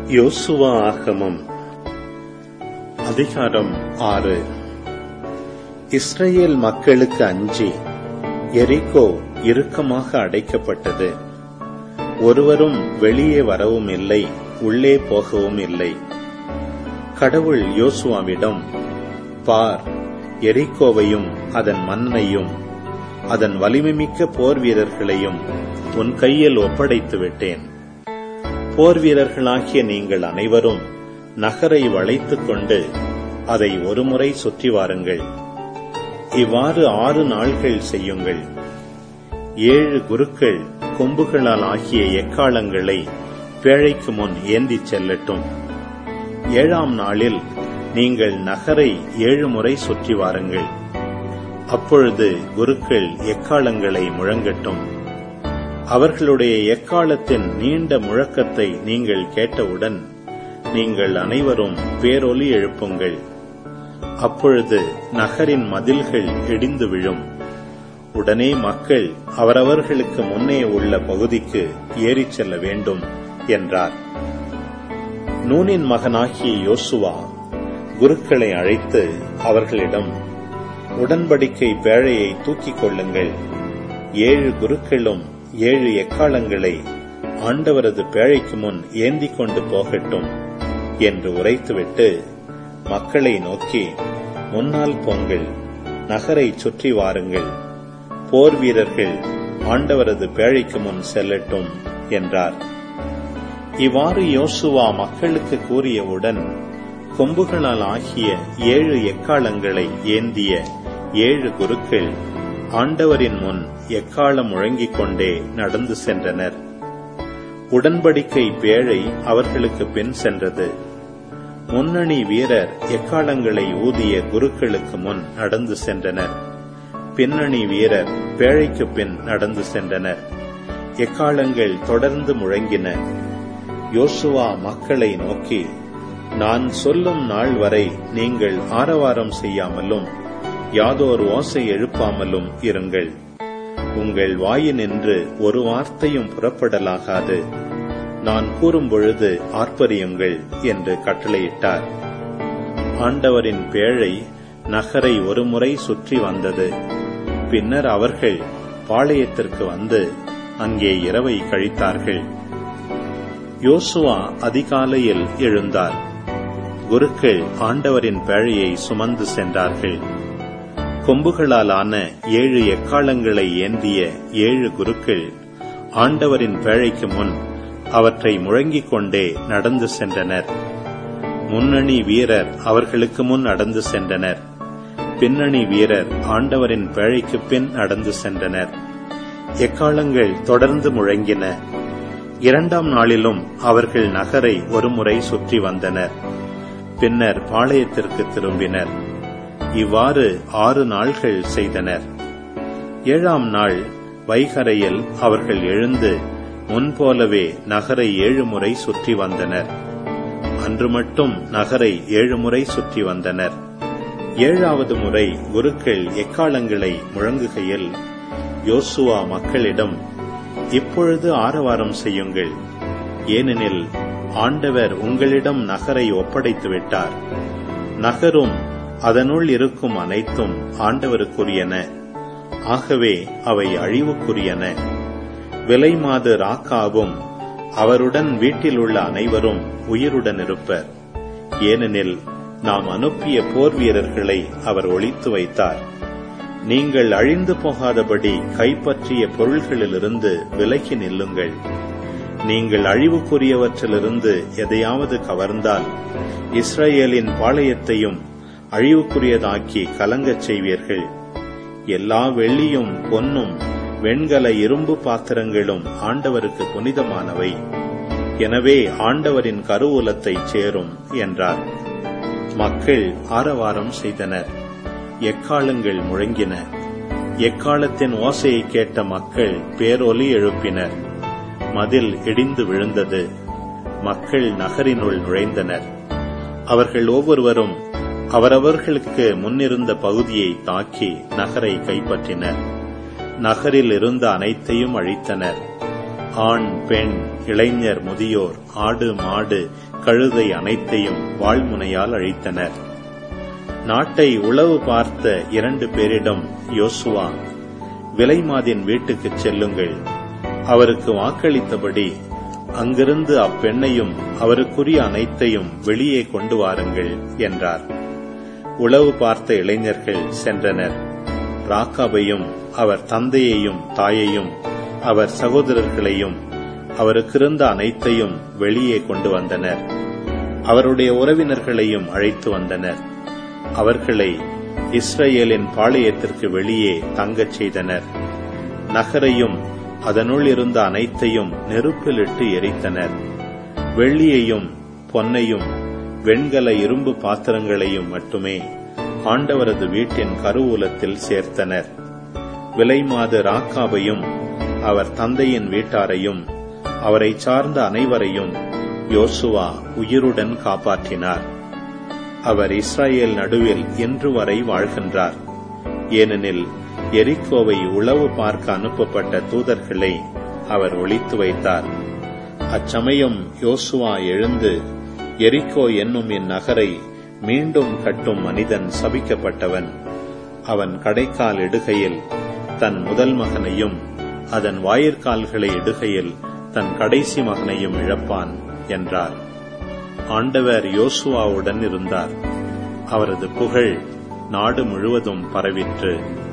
யோசுவா ஆகமம் அதிகாரம் ஆறு இஸ்ரேல் மக்களுக்கு அஞ்சி எரிகோ இறுக்கமாக அடைக்கப்பட்டது ஒருவரும் வெளியே வரவும் இல்லை உள்ளே போகவும் இல்லை கடவுள் யோசுவாவிடம் பார் எரிகோவையும் அதன் மன்னனையும் அதன் வலிமைமிக்க போர் வீரர்களையும் உன் கையில் ஒப்படைத்து விட்டேன் போர் வீரர்களாகிய நீங்கள் அனைவரும் நகரை வளைத்துக் கொண்டு அதை ஒருமுறை சுற்றி வாருங்கள் இவ்வாறு ஆறு நாள்கள் செய்யுங்கள் ஏழு குருக்கள் கொம்புகளால் ஆகிய எக்காலங்களை பேழைக்கு முன் ஏந்திச் செல்லட்டும் ஏழாம் நாளில் நீங்கள் நகரை ஏழு முறை சுற்றி வாருங்கள் அப்பொழுது குருக்கள் எக்காலங்களை முழங்கட்டும் அவர்களுடைய எக்காலத்தின் நீண்ட முழக்கத்தை நீங்கள் கேட்டவுடன் நீங்கள் அனைவரும் பேரொலி எழுப்புங்கள் அப்பொழுது நகரின் மதில்கள் இடிந்து விழும் உடனே மக்கள் அவரவர்களுக்கு முன்னே உள்ள பகுதிக்கு ஏறிச் செல்ல வேண்டும் என்றார் நூனின் மகனாகிய யோசுவா குருக்களை அழைத்து அவர்களிடம் உடன்படிக்கை பேழையை தூக்கிக் கொள்ளுங்கள் ஏழு குருக்களும் ஏழு எக்காலங்களை ஆண்டவரது பேழைக்கு முன் ஏந்திக் கொண்டு போகட்டும் என்று உரைத்துவிட்டு மக்களை நோக்கி முன்னால் போங்கள் நகரை சுற்றி வாருங்கள் போர் வீரர்கள் ஆண்டவரது பேழைக்கு முன் செல்லட்டும் என்றார் இவ்வாறு யோசுவா மக்களுக்கு கூறியவுடன் கொம்புகளால் ஆகிய ஏழு எக்காலங்களை ஏந்திய ஏழு குருக்கள் ஆண்டவரின் முன் எக்காலம் முழங்கிக் கொண்டே நடந்து சென்றனர் உடன்படிக்கை பேழை அவர்களுக்கு பின் சென்றது முன்னணி வீரர் எக்காலங்களை ஊதிய குருக்களுக்கு முன் நடந்து சென்றனர் பின்னணி வீரர் பேழைக்கு பின் நடந்து சென்றனர் எக்காலங்கள் தொடர்ந்து முழங்கின யோசுவா மக்களை நோக்கி நான் சொல்லும் நாள் வரை நீங்கள் ஆரவாரம் செய்யாமலும் யாதோர் ஓசை எழுப்பாமலும் இருங்கள் உங்கள் வாயினின்று ஒரு வார்த்தையும் புறப்படலாகாது நான் கூறும் பொழுது ஆர்ப்பரியுங்கள் என்று கட்டளையிட்டார் ஆண்டவரின் பேழை நகரை ஒருமுறை சுற்றி வந்தது பின்னர் அவர்கள் பாளையத்திற்கு வந்து அங்கே இரவை கழித்தார்கள் யோசுவா அதிகாலையில் எழுந்தார் குருக்கள் ஆண்டவரின் பேழையை சுமந்து சென்றார்கள் கொம்புகளால் ஆன ஏழு எக்காலங்களை ஏந்திய ஏழு குருக்கள் ஆண்டவரின் பேழைக்கு முன் அவற்றை முழங்கிக் கொண்டே நடந்து சென்றனர் முன்னணி வீரர் அவர்களுக்கு முன் நடந்து சென்றனர் பின்னணி வீரர் ஆண்டவரின் பேழைக்கு பின் நடந்து சென்றனர் எக்காலங்கள் தொடர்ந்து முழங்கின இரண்டாம் நாளிலும் அவர்கள் நகரை ஒருமுறை சுற்றி வந்தனர் பின்னர் பாளையத்திற்கு திரும்பினர் இவ்வாறு ஆறு நாள்கள் செய்தனர் ஏழாம் நாள் வைகரையில் அவர்கள் எழுந்து முன்போலவே நகரை ஏழு முறை சுற்றி வந்தனர் அன்று மட்டும் நகரை ஏழு முறை சுற்றி வந்தனர் ஏழாவது முறை குருக்கள் எக்காலங்களை முழங்குகையில் யோசுவா மக்களிடம் இப்பொழுது ஆரவாரம் செய்யுங்கள் ஏனெனில் ஆண்டவர் உங்களிடம் நகரை ஒப்படைத்து விட்டார் நகரும் அதனுள் இருக்கும் அனைத்தும் ஆண்டவருக்குரியன ஆகவே அவை அழிவுக்குரியன விலை மாது ராக்காவும் அவருடன் வீட்டில் உள்ள அனைவரும் உயிருடன் இருப்பர் ஏனெனில் நாம் அனுப்பிய போர் வீரர்களை அவர் ஒழித்து வைத்தார் நீங்கள் அழிந்து போகாதபடி கைப்பற்றிய பொருள்களிலிருந்து விலகி நில்லுங்கள் நீங்கள் அழிவுக்குரியவற்றிலிருந்து எதையாவது கவர்ந்தால் இஸ்ரேலின் பாளையத்தையும் அழிவுக்குரியதாக்கி கலங்கச் செய்வீர்கள் எல்லா வெள்ளியும் பொன்னும் வெண்கல இரும்பு பாத்திரங்களும் ஆண்டவருக்கு புனிதமானவை எனவே ஆண்டவரின் கருவூலத்தை சேரும் என்றார் மக்கள் ஆரவாரம் செய்தனர் எக்காலங்கள் முழங்கின எக்காலத்தின் ஓசையை கேட்ட மக்கள் பேரொலி எழுப்பினர் மதில் இடிந்து விழுந்தது மக்கள் நகரினுள் நுழைந்தனர் அவர்கள் ஒவ்வொருவரும் அவரவர்களுக்கு முன்னிருந்த பகுதியை தாக்கி நகரை கைப்பற்றினர் நகரில் இருந்த அனைத்தையும் அழித்தனர் ஆண் பெண் இளைஞர் முதியோர் ஆடு மாடு கழுதை அனைத்தையும் வாழ்முனையால் அழித்தனர் நாட்டை உளவு பார்த்த இரண்டு பேரிடம் யோசுவா விலைமாதின் வீட்டுக்குச் செல்லுங்கள் அவருக்கு வாக்களித்தபடி அங்கிருந்து அப்பெண்ணையும் அவருக்குரிய அனைத்தையும் வெளியே கொண்டு வாருங்கள் என்றார் உளவு பார்த்த இளைஞர்கள் சென்றனர் ராக்காபையும் அவர் தந்தையையும் தாயையும் அவர் சகோதரர்களையும் அவருக்கிருந்த அனைத்தையும் வெளியே கொண்டு வந்தனர் அவருடைய உறவினர்களையும் அழைத்து வந்தனர் அவர்களை இஸ்ரேலின் பாளையத்திற்கு வெளியே தங்கச் செய்தனர் நகரையும் அதனுள் இருந்த அனைத்தையும் நெருப்பிலிட்டு எரித்தனர் வெள்ளியையும் பொன்னையும் வெண்கல இரும்பு பாத்திரங்களையும் மட்டுமே ஆண்டவரது வீட்டின் கருவூலத்தில் சேர்த்தனர் விலைமாது ராக்காவையும் அவர் தந்தையின் வீட்டாரையும் அவரை சார்ந்த அனைவரையும் யோசுவா உயிருடன் காப்பாற்றினார் அவர் இஸ்ரேல் நடுவில் இன்று வரை வாழ்கின்றார் ஏனெனில் எரிக்கோவை உளவு பார்க்க அனுப்பப்பட்ட தூதர்களை அவர் ஒழித்து வைத்தார் அச்சமயம் யோசுவா எழுந்து எரிக்கோ என்னும் இந்நகரை மீண்டும் கட்டும் மனிதன் சபிக்கப்பட்டவன் அவன் கடைக்கால் இடுகையில் தன் முதல் மகனையும் அதன் வாயிற்கால்களை இடுகையில் தன் கடைசி மகனையும் இழப்பான் என்றார் ஆண்டவர் யோசுவாவுடன் இருந்தார் அவரது புகழ் நாடு முழுவதும் பரவிற்று